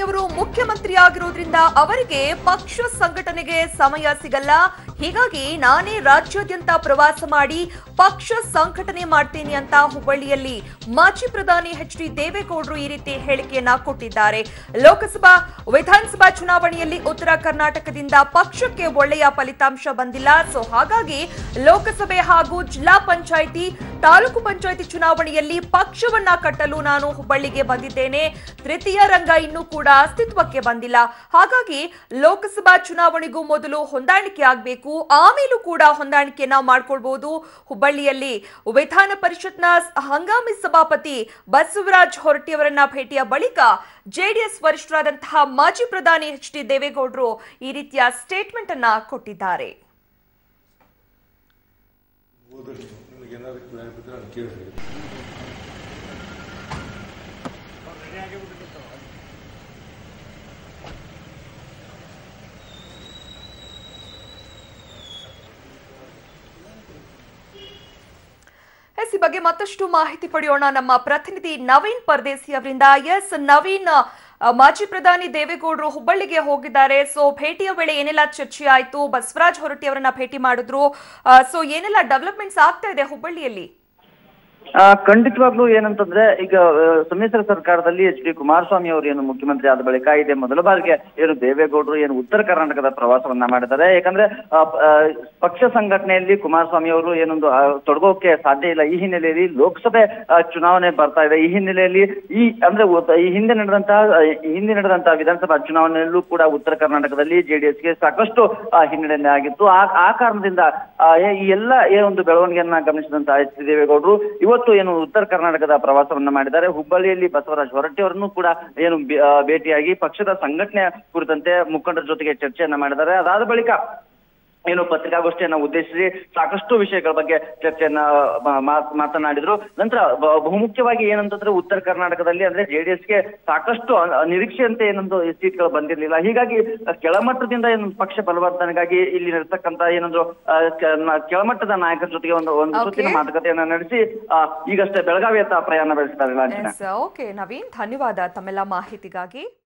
ಅವರು ಮುಖ್ಯಮಂತ್ರಿ ಆಗಿರೋದ್ರಿಂದ ಅವರಿಗೆ ಪಕ್ಷ ಸಂಘಟನೆಗೆ ಸಮಯ ಸಿಗಲ್ಲ ಹೀಗಾಗಿ ನಾನೇ ರಾಜ್ಯಾದ್ಯಂತ ಪ್ರವಾಸ ಮಾಡಿ ಪಕ್ಷ ಸಂಘಟನೆ ಮಾಡ್ತೇನೆ ಅಂತ ಹುಬ್ಬಳ್ಳಿಯಲ್ಲಿ ಮಾಜಿ ಪ್ರಧಾನಿ ಎಚ್ ಡಿ ದೇವೇಗೌಡರು ಈ ರೀತಿ ಹೇಳಿಕೆಯನ್ನ ಕೊಟ್ಟಿದ್ದಾರೆ ಲೋಕಸಭಾ ವಿಧಾನಸಭಾ ಚುನಾವಣೆಯಲ್ಲಿ ಉತ್ತರ ಕರ್ನಾಟಕದಿಂದ ಪಕ್ಷಕ್ಕೆ ಒಳ್ಳೆಯ ಫಲಿತಾಂಶ ಬಂದಿಲ್ಲ ಸೊ ಹಾಗಾಗಿ ಲೋಕಸಭೆ ಹಾಗೂ ಜಿಲ್ಲಾ ಪಂಚಾಯಿತಿ ತಾಲೂಕು ಪಂಚಾಯಿತಿ ಚುನಾವಣೆಯಲ್ಲಿ ಪಕ್ಷವನ್ನ ಕಟ್ಟಲು ನಾನು ಹುಬ್ಬಳ್ಳಿಗೆ ಬಂದಿದ್ದೇನೆ ತೃತೀಯ ರಂಗ ಇನ್ನೂ ಕೂಡ ಅಸ್ತಿತ್ವಕ್ಕೆ ಬಂದಿಲ್ಲ ಹಾಗಾಗಿ ಲೋಕಸಭಾ ಚುನಾವಣೆಗೂ ಮೊದಲು ಹೊಂದಾಣಿಕೆ ಆಗಬೇಕು ಆಮೇಲೂ ಕೂಡ ಹೊಂದಾಣಿಕೆಯನ್ನ ಮಾಡ್ಕೊಳ್ಬಹುದು ಹುಬ್ಬಳ್ಳಿಯಲ್ಲಿ ವಿಧಾನ ಪರಿಷತ್ನ ಹಂಗಾಮಿ ಸಭಾಪತಿ ಬಸವರಾಜ್ ಹೊರಟ್ಟಿಯವರನ್ನ ಭೇಟಿಯ ಬಳಿಕ ಜೆಡಿಎಸ್ ವರಿಷ್ಠರಾದಂತಹ ಮಾಜಿ ಪ್ರಧಾನಿ ಎಚ್ ಡಿ ದೇವೇಗೌಡರು ಈ ರೀತಿಯ ಸ್ಟೇಟ್ಮೆಂಟ್ ಅನ್ನ ಕೊಟ್ಟಿದ್ದಾರೆ ಓದಲಿ ನಿಮಗೆ ಏನಾದ್ರು ಕೇಳಿದ್ರೆ ನಾನು ಕೇಳಿರಿ ಎಸ್ ಈ ಬಗ್ಗೆ ಮತ್ತಷ್ಟು ಮಾಹಿತಿ ಪಡೆಯೋಣ ನಮ್ಮ ಪ್ರತಿನಿಧಿ ನವೀನ್ ಪರ್ದೇಸಿ ಅವರಿಂದ ಎಸ್ ನವೀನ್ ಆ, ಮಾಜಿ ಪ್ರಧಾನಿ ದೇವೇಗೌಡರು ಹುಬ್ಬಳ್ಳಿಗೆ ಹೋಗಿದ್ದಾರೆ ಸೊ ಭೇಟಿಯ ವೇಳೆ ಏನೆಲ್ಲ ಚರ್ಚೆ ಆಯ್ತು ಬಸವರಾಜ್ ಹೊರಟ್ಟಿ ಅವರನ್ನ ಭೇಟಿ ಮಾಡಿದ್ರು ಸೊ ಏನೆಲ್ಲ ಡೆವಲಪ್ಮೆಂಟ್ಸ್ ಆಗ್ತಾ ಇದೆ ಹುಬ್ಬಳ್ಳಿಯಲ್ಲಿ ಆ, ಖಂಡಿತವಾಗ್ಲೂ ಏನಂತಂದ್ರೆ ಈಗ ಆ, ಸಮ್ಮಿಶ್ರ ಸರ್ಕಾರದಲ್ಲಿ ಎಚ್ ಡಿ ಕುಮಾರಸ್ವಾಮಿ ಅವರು ಏನು ಮುಖ್ಯಮಂತ್ರಿ ಆದ ಬಳಿಕ ಇದೆ ಮೊದಲ ಬಾರಿಗೆ ಏನು ದೇವೇಗೌಡರು ಏನು ಉತ್ತರ ಕರ್ನಾಟಕದ ಪ್ರವಾಸವನ್ನ ಮಾಡಿದ್ದಾರೆ ಯಾಕಂದ್ರೆ ಆ, ಆ, ಪಕ್ಷ ಸಂಘಟನೆಯಲ್ಲಿ ಕುಮಾರಸ್ವಾಮಿ ಅವರು ಏನೊಂದು ಆ, ತೊಡಗೋಕೆ ಸಾಧ್ಯ ಇಲ್ಲ ಈ ಹಿನ್ನೆಲೆಯಲ್ಲಿ ಲೋಕಸಭೆ ಆ, ಚುನಾವಣೆ ಬರ್ತಾ ಇದೆ ಈ ಹಿನ್ನೆಲೆಯಲ್ಲಿ ಈ ಅಂದ್ರೆ ಉತ್- ಈ ಹಿಂದೆ ನಡೆದಂತಹ ಆ, ಈ ಹಿಂದೆ ನಡೆದಂತಹ ವಿಧಾನಸಭಾ ಚುನಾವಣೆಯಲ್ಲೂ ಕೂಡ ಉತ್ತರ ಕರ್ನಾಟಕದಲ್ಲಿ ಜೆಡಿಎಸ್ಗೆ ಸಾಕಷ್ಟು ಆ, ಹಿನ್ನಡೆ ಆಗಿತ್ತು ಆ ಆ ಕಾರಣದಿಂದ ಆ, ಏ- ಈ ಎಲ್ಲ ಏನೊಂದು ಬೆಳವಣಿಗೆಯನ್ನ ಗಮನಿಸಿದಂತಹ ಎಚ್ ಡಿ ದೇವೇಗೌಡರು ಇವತ್ತು ಏನು ಉತ್ತರ ಕರ್ನಾಟಕದ ಪ್ರವಾಸವನ್ನ ಮಾಡಿದ್ದಾರೆ ಹುಬ್ಬಳ್ಳಿಯಲ್ಲಿ ಬಸವರಾಜ್ ಹೊರಟ್ಟಿ ಅವರನ್ನು ಕೂಡ ಏನು ಬೆ- ಆ, ಭೇಟಿಯಾಗಿ ಪಕ್ಷದ ಸಂಘಟನೆ ಕುರಿತಂತೆ ಮುಖಂಡರ ಜೊತೆಗೆ ಚರ್ಚೆಯನ್ನ ಮಾಡಿದ್ದಾರೆ ಅದಾದ ಬಳಿಕ ಏನು ಪತ್ರಿಕಾಗೋಷ್ಠಿಯನ್ನ ಉದ್ದೇಶಿಸಿ ಸಾಕಷ್ಟು ವಿಷಯಗಳ ಬಗ್ಗೆ ಚರ್ಚೆಯನ್ನ ಮಾ- ಮಾ- ಮಾತನಾಡಿದ್ರು ನಂತರ ಬ- ಬಹುಮುಖ್ಯವಾಗಿ ಏನಂತಂದ್ರೆ ಉತ್ತರ ಕರ್ನಾಟಕದಲ್ಲಿ ಅಂದ್ರೆ ಜೆಡಿಎಸ್ಗೆ ಸಾಕಷ್ಟು ಅ- ನಿರೀಕ್ಷೆಯಂತೆ ಏನೊಂದು ಸೀಟ್ಗಳು ಬಂದಿರಲಿಲ್ಲ ಹೀಗಾಗಿ ಕೆಳಮಟ್ಟದಿಂದ ಏನೊಂದು ಪಕ್ಷ ಬಲವರ್ಧನೆಗಾಗಿ ಇಲ್ಲಿ ಇರ್ತಕ್ಕಂತ ಏನೊಂದು ಆ, ಕೆ- ನ- ಕೆಳಮಟ್ಟದ ನಾಯಕರ ಜೊತೆಗೆ ಒಂದು ಒಂದು Okay. ಸುತ್ತಿನ ಮಾತುಕತೆಯನ್ನ ನಡೆಸಿ ಆ, ಈಗಷ್ಟೇ ಬೆಳಗಾವಿಯತ್ತ ಪ್ರಯಾಣ ಬೆಳೆಸಿದ್ದಾರೆ ಲಾಂಛನ ಎಸ್ ಓಕೆ ನವೀನ್ ಧನ್ಯವಾದ ತಮ್ಮೆಲ್ಲ ಮಾಹಿತಿಗಾಗಿ